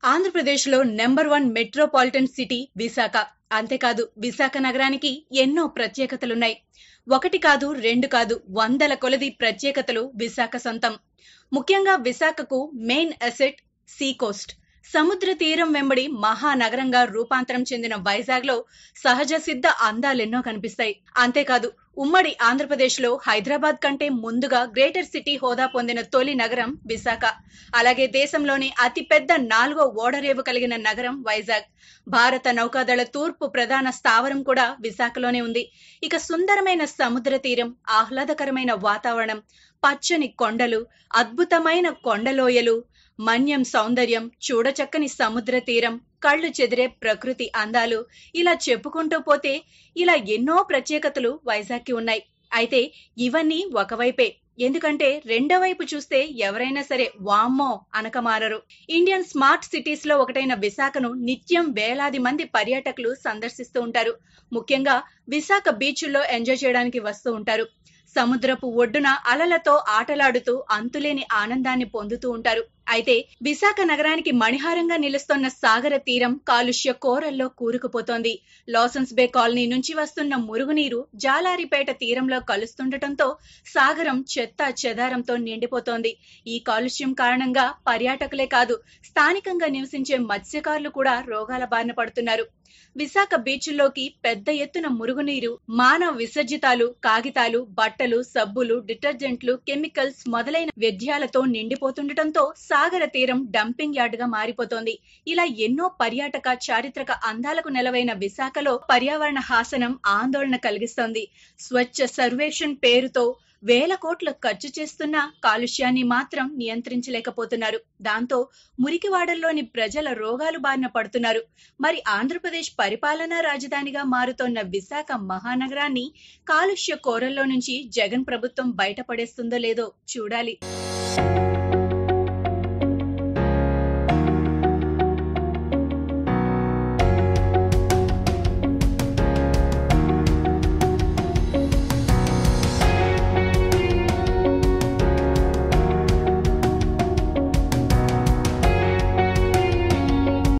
ఆంధ్రప్రదేశ్లో number one metropolitan city Visakha అంతేకాదు విశాఖ నగరానికి ఎన్నో ప్రత్యేకతలున్నాయి ఒకటి కాదు రెండు కాదు వందల కొలది ప్రత్యేకతలు విశాఖ సొంతం ముఖ్యంగా విశాఖకు మెయిన్ అసెట్ సీ కోస్ట్ సముద్ర తీరం వెంబడి మహానగరంగా రూపాంతరం చెందిన వైజాగ్ లో సహజ సిద్ధ అందాలెన్నో కనిపిస్తాయి అంతేకాదు ఉమ్మడి ఆంధ్రప్రదేశ్ లో హైదరాబాద్ కంటే ముందుగా గ్రేటర్ సిటీ హోదా పొందిన తొలి నగరం విశాఖ అలాగే దేశంలోని అతిపెద్ద నాలుగో ఓడరేవు కలిగిన నగరం వైజాగ్ భారత నౌకాదళ తూర్పు ప్రధాన స్థావరం కూడా విశాఖలోనే ఉంది ఇక సుందరమైన సముద్ర తీరం ఆహ్లాదకరమైన వాతావరణం పచ్చని కొండలు అద్భుతమైన కొండలోయలు మన్యం సౌందర్యం చూడచక్కని సముద్ర తీరం కళ్ళు చెదిరే ప్రకృతి అందాలు ఇలా చెప్పుకుంటూ పోతే ఇలా ఎన్నో ప్రత్యేకతలు వైజాగ్కి ఉన్నాయి అయితే ఇవన్నీ ఒకవైపే ఎందుకంటే రెండో వైపు చూస్తే ఎవరైనా సరే వామ్మో అనకమారరు ఇండియన్ స్మార్ట్ సిటీస్ లో ఒకటైన విశాఖను నిత్యం వేలాది మంది పర్యాటకులు సందర్శిస్తూ ఉంటారు ముఖ్యంగా విశాఖ బీచ్ల్లో ఎంజాయ్ చేయడానికి వస్తూ ఉంటారు సముద్రపు ఒడ్డున అలలతో ఆటలాడుతూ అంతులేని ఆనందాన్ని పొందుతూ ఉంటారు అయితే విశాఖ నగరానికి మణిహారంగా నిలుస్తున్న సాగర తీరం కాలుష్య కోరల్లో కూరుకుపోతోంది లాసన్స్ బే కాలనీ నుంచి వస్తున్న మురుగునీరు జాలారిపేట తీరంలో కలుస్తుండటంతో సాగరం చెత్త చెదారంతో నిండిపోతోంది ఈ కాలుష్యం కారణంగా పర్యాటకులే కాదు స్థానికంగా నివసించే మత్స్యకారులు కూడా రోగాల బారిన పడుతున్నారు విశాఖ బీచ్ల్లోకి పెద్ద ఎత్తున మురుగునీరు మానవ విసర్జితాలు కాగితాలు బట్టలు సబ్బులు డిటర్జెంట్లు కెమికల్స్ మొదలైన వ్యర్థాలతో నిండిపోతుండటంతో సాగర తీరం డంపింగ్ యార్డ్ గా మారిపోతోంది ఇలా ఎన్నో పర్యాటక చారిత్రక అందాలకు నెలవైన విశాఖలో పర్యావరణ హాసనం ఆందోళన కలిగిస్తోంది స్వచ్ఛ సర్వేక్షణ్ పేరుతో వేల కోట్లు ఖర్చు చేస్తున్న కాలుష్యాన్ని మాత్రం నియంత్రించలేకపోతున్నారు దాంతో మురికివాడల్లోని ప్రజల రోగాలు బారిన పడుతున్నారు మరి ఆంధ్రప్రదేశ్ పరిపాలనా రాజధానిగా మారుతోన్న విశాఖ మహానగరాన్ని కాలుష్య కోరల్లో నుంచి జగన్ ప్రభుత్వం బయటపడేస్తుందో లేదో చూడాలి